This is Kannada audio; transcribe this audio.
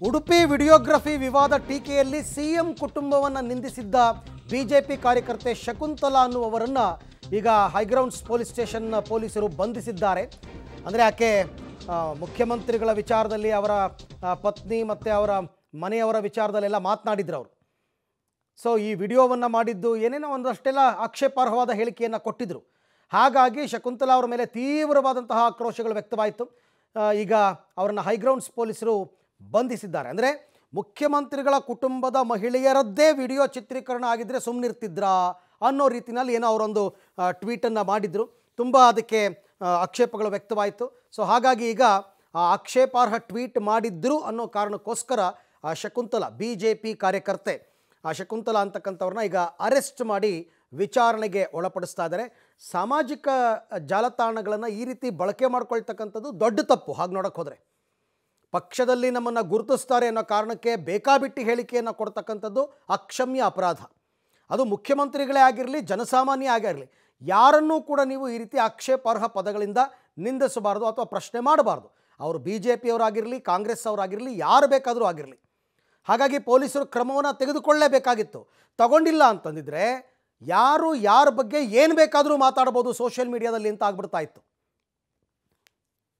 ಉಡುಪಿ ವಿಡಿಯೋಗ್ರಫಿ ವಿವಾದ ಟೀಕೆಯಲ್ಲಿ ಸಿಎಂ ಕುಟುಂಬವನ್ನು ನಿಂದಿಸಿದ್ದ ಬಿಜೆಪಿ ಕಾರ್ಯಕರ್ತೆ ಶಕುಂತಲಾ ಅನ್ನುವವರನ್ನು ಈಗ ಹೈಗ್ರೌಂಡ್ಸ್ ಪೊಲೀಸ್ ಸ್ಟೇಷನ್ ಪೊಲೀಸರು ಬಂಧಿಸಿದ್ದಾರೆ ಅಂದರೆ ಆಕೆ ಆ, ಮುಖ್ಯಮಂತ್ರಿಗಳ ವಿಚಾರದಲ್ಲಿ ಅವರ ಆ, ಪತ್ನಿ ಮತ್ತು ಅವರ ಮನೆಯವರ ವಿಚಾರದಲ್ಲೆಲ್ಲ ಮಾತನಾಡಿದ್ರು ಅವರು ಸೊ ಈ ವಿಡಿಯೋವನ್ನು ಮಾಡಿದ್ದು ಏನೇನೋ ಒಂದಷ್ಟೆಲ್ಲ ಆಕ್ಷೇಪಾರ್ಹವಾದ ಹೇಳಿಕೆಯನ್ನು ಕೊಟ್ಟಿದ್ದರು ಹಾಗಾಗಿ ಶಕುಂತಲಾ ಅವರ ಮೇಲೆ ತೀವ್ರವಾದಂತಹ ಆಕ್ರೋಶಗಳು ವ್ಯಕ್ತವಾಯಿತು ಆ, ಈಗ ಅವರನ್ನು ಹೈಗ್ರೌಂಡ್ಸ್ ಪೊಲೀಸರು ಬಂಧಿಸಿದ್ದಾರೆ ಅಂದರೆ ಮುಖ್ಯಮಂತ್ರಿಗಳ ಕುಟುಂಬದ ಮಹಿಳೆಯರದ್ದೇ ವಿಡಿಯೋ ಚಿತ್ರೀಕರಣ ಆಗಿದ್ದರೆ ಸುಮ್ಮನಿರ್ತಿದ್ರಾ ಅನ್ನೋ ರೀತಿಯಲ್ಲಿ ಏನೋ ಅವರೊಂದು ಟ್ವೀಟನ್ನು ಮಾಡಿದರು ತುಂಬ ಅದಕ್ಕೆ ಆ, ಆಕ್ಷೇಪಗಳು ವ್ಯಕ್ತವಾಯಿತು ಸೊ ಹಾಗಾಗಿ ಈಗ ಆ ಆಕ್ಷೇಪಾರ್ಹ ಟ್ವೀಟ್ ಮಾಡಿದ್ರು ಅನ್ನೋ ಕಾರಣಕ್ಕೋಸ್ಕರ ಆ ಶಕುಂತಲಾ ಬಿ ಜೆ ಪಿ ಕಾರ್ಯಕರ್ತೆ ಆ ಶಕುಂತಲಾ ಅಂತಕ್ಕಂಥವ್ರನ್ನ ಈಗ ಅರೆಸ್ಟ್ ಮಾಡಿ ವಿಚಾರಣೆಗೆ ಒಳಪಡಿಸ್ತಾ ಇದ್ದಾರೆ ಸಾಮಾಜಿಕ ಜಾಲತಾಣಗಳನ್ನು ಈ ರೀತಿ ಬಳಕೆ ಮಾಡ್ಕೊಳ್ತಕ್ಕಂಥದ್ದು ದೊಡ್ಡ ತಪ್ಪು ಹಾಗೆ ನೋಡೋಕೆ ಹೋದರೆ ಪಕ್ಷದಲ್ಲಿ ನಮ್ಮನ್ನು ಗುರುತಿಸ್ತಾರೆ ಅನ್ನೋ ಕಾರಣಕ್ಕೆ ಬೇಕಾಬಿಟ್ಟಿ ಹೇಳಿಕೆಯನ್ನು ಕೊಡ್ತಕ್ಕಂಥದ್ದು ಅಕ್ಷಮ್ಯ ಅಪರಾಧ ಅದು ಮುಖ್ಯಮಂತ್ರಿಗಳೇ ಆಗಿರಲಿ ಜನಸಾಮಾನ್ಯ ಆಗಿರಲಿ ಯಾರನ್ನೂ ಕೂಡ ನೀವು ಈ ರೀತಿ ಆಕ್ಷೇಪಾರ್ಹ ಪದಗಳಿಂದ ನಿಂದಿಸಬಾರ್ದು ಅಥವಾ ಪ್ರಶ್ನೆ ಮಾಡಬಾರ್ದು ಅವರು ಬಿ ಜೆ ಪಿಯವರಾಗಿರಲಿ ಕಾಂಗ್ರೆಸ್ ಅವರಾಗಿರಲಿ ಯಾರು ಬೇಕಾದರೂ ಆಗಿರಲಿ ಹಾಗಾಗಿ ಪೊಲೀಸರು ಕ್ರಮವನ್ನು ತೆಗೆದುಕೊಳ್ಳಲೇಬೇಕಾಗಿತ್ತು ತಗೊಂಡಿಲ್ಲ ಅಂತಂದಿದ್ರೆ ಯಾರು ಯಾರ ಬಗ್ಗೆ ಏನು ಬೇಕಾದರೂ ಮಾತಾಡ್ಬೋದು ಸೋಷಿಯಲ್ ಮೀಡಿಯಾದಲ್ಲಿ ಅಂತ ಆಗ್ಬಿಡ್ತಾ ಇತ್ತು